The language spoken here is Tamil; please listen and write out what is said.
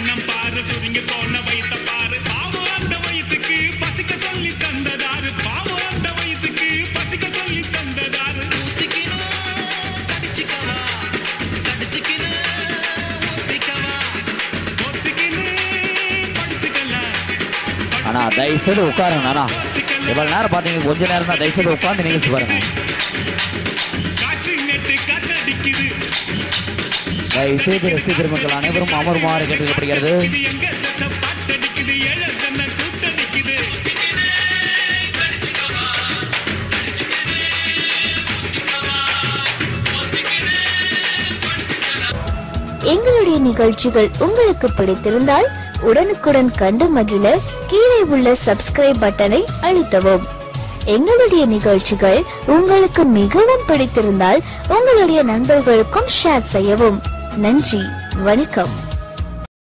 சின்னம் பாரு சுருங்கி போன வயித்த பாரு பாவம் அந்த வயித்துக்கு பசிக்க சொல்லி தந்ததாரு பாவம் அந்த வயித்துக்கு பசிக்க சொல்லி தந்ததாரு ஒத்துக்கின்னு படுத்துக்கலாம் அண்ணா தயவு செய்து உட்காருங்க அண்ணா இவ்வளவு நேரம் பார்த்தீங்க கொஞ்ச நேரம் தான் தயவு செய்து உட்காந்து நிகழ்ச்சி பாருங்க காற்று நெட்டு காற்றடிக்குது தயவு செய்து ரசிகர் மக்கள் அனைவரும் அமருமாறு கேட்டுக்கப்படுகிறது இது எங்க தசை பாட்டடிக்குது ஏழை தன்னை கூட்டடிக்குது எங்களுடைய நிகழ்ச்சிகள் உங்களுக்கு பிடித்திருந்தால் உடனுக்குடன் கண்டு மகிழ கீழே உள்ள சப்ஸ்கிரைப் பட்டனை அழுத்தவும் எங்களுடைய நிகழ்ச்சிகள் உங்களுக்கு மிகவும் பிடித்திருந்தால் உங்களுடைய நண்பர்களுக்கும் ஷேர் செய்யவும் நன்றி வணக்கம்